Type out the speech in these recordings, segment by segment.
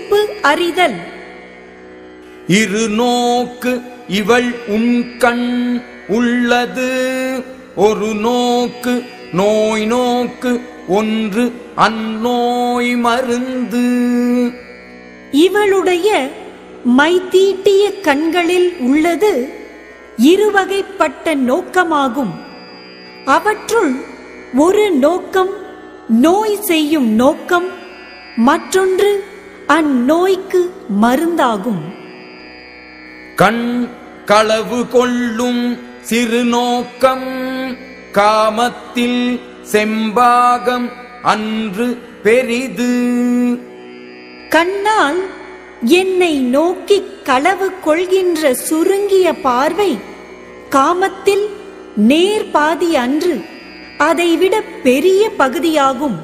குறிப்பு அறிதல் இரு நோக்கு இவள் உன் கண் உள்ளது ஒரு நோக்கு நோய் நோக்கு ஒன்று அந்நோய் மருந்து இவளுடைய மைதீட்டிய கண்களில் உள்ளது இருவகைப்பட்ட நோக்கமாகும் அவற்றுள் ஒரு நோக்கம் நோய் செய்யும் நோக்கம் மற்றொன்று அந்நோய்க்கு மருந்தாகும் கண் களவு கொள்ளும் சிறு நோக்கம் காமத்தில் செம்பாகம் அன்று பெரிது கண்ணால் என்னை நோக்கி களவு கொள்கின்ற சுருங்கிய பார்வை காமத்தில் நேர் பாதி அன்று அதைவிட பெரிய பகுதியாகும்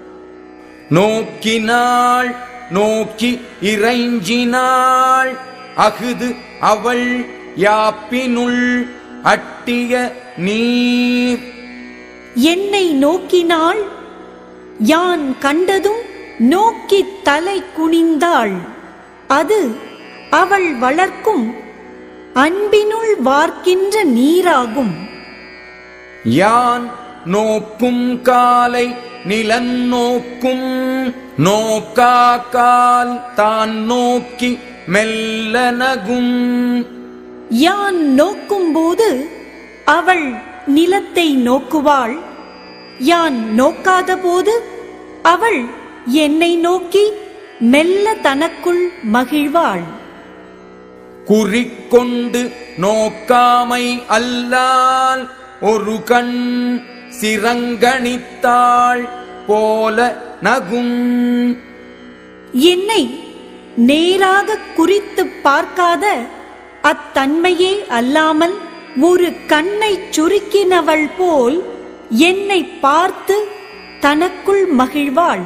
நோக்கினாள் நோக்கி இறைஞ்சினாள் அஃது அவள் யாப்பினுள் அட்டிய நீர் என்னை நோக்கினாள் யான் கண்டதும் நோக்கி தலை குனிந்தாள் அது அவள் வளர்க்கும் அன்பினுள் வார்க்கின்ற நீராகும் யான் நோக்கும் காலை நிலன் நோக்கும் நோக்காக்கால் தான் நோக்கி மெல்ல நகும் யான் நோக்கும்போது அவள் நிலத்தை நோக்குவாள் யான் நோக்காதபோது அவள் என்னை நோக்கி மெல்ல தனக்குள் மகிழ்வாள் குறிக்கொண்டு நோக்காமை அல்லால் ஒரு கண் சிறங்கணித்தாள் போல நகும் என்னை நேராக குறித்து பார்க்காத அத்தன்மையே அல்லாமல் ஒரு கண்ணை சுருக்கினவள் போல் என்னை பார்த்து தனக்குள் மகிழ்வாள்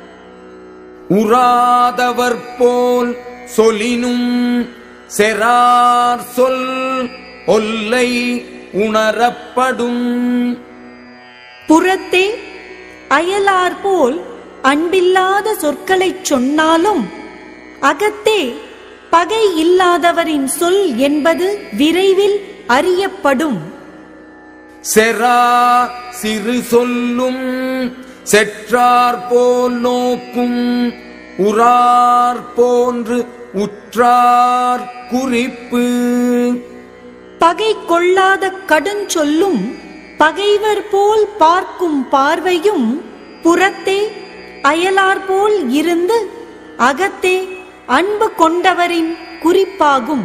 உறாதவர் போல் சொலினும் செரார் சொல் ஒல்லை உணரப்படும் புறத்தே அயலார் போல் அன்பில்லாத சொற்களைச் சொன்னாலும் அகத்தே பகை இல்லாதவரின் சொல் என்பது விரைவில் அறியப்படும் செரா சிறு சொல்லும் செற்றார் போல் நோக்கும் உறார் போன்று உற்றார் குறிப்பு பகை கொள்ளாத கடுஞ்சொல்லும் பகைவர் போல் பார்க்கும் பார்வையும் புறத்தே அயலார் போல் இருந்து அகத்தே அன்பு கொண்டவரின் குறிப்பாகும்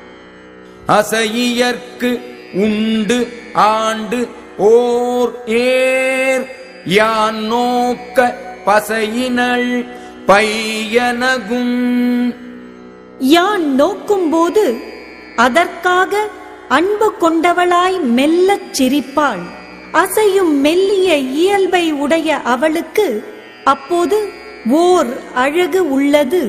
அசையற்கு உண்டு ஆண்டு ஓர் ஏர் யான் நோக்க பசையினள் பையனகும் யான் நோக்கும்போது அதற்காக அன்பு கொண்டவளாய் மெல்லச் சிரிப்பாள் அசையும் மெல்லிய இயல்பை உடைய அவளுக்கு அப்போது ஓர் அழகு உள்ளது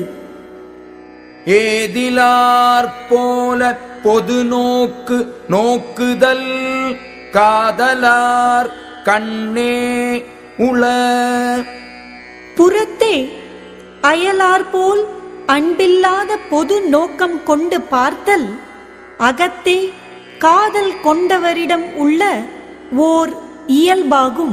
ஏதிலார் போல பொது நோக்கு நோக்குதல் காதலார் கண்ணே உள புறத்தே அயலார் போல் அன்பில்லாத பொது நோக்கம் கொண்டு பார்த்தல் அகத்தே காதல் கொண்டவரிடம் உள்ள ஓர் இயல்பாகும்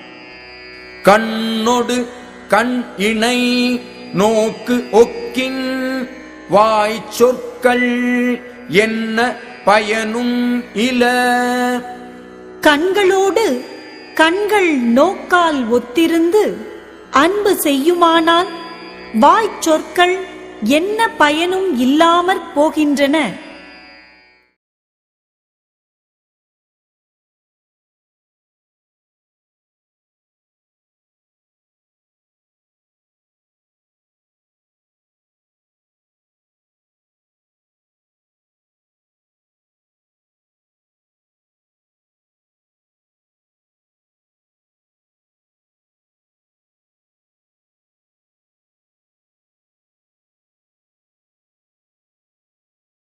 கண்ணொடு கண் இணை நோக்கு ஒக்கின் வாய் சொற்கள் என்ன பயனும் இல கண்களோடு கண்கள் நோக்கால் ஒத்திருந்து அன்பு செய்யுமானால் வாய்ச் சொற்கள் என்ன பயனும் இல்லாமற் போகின்றன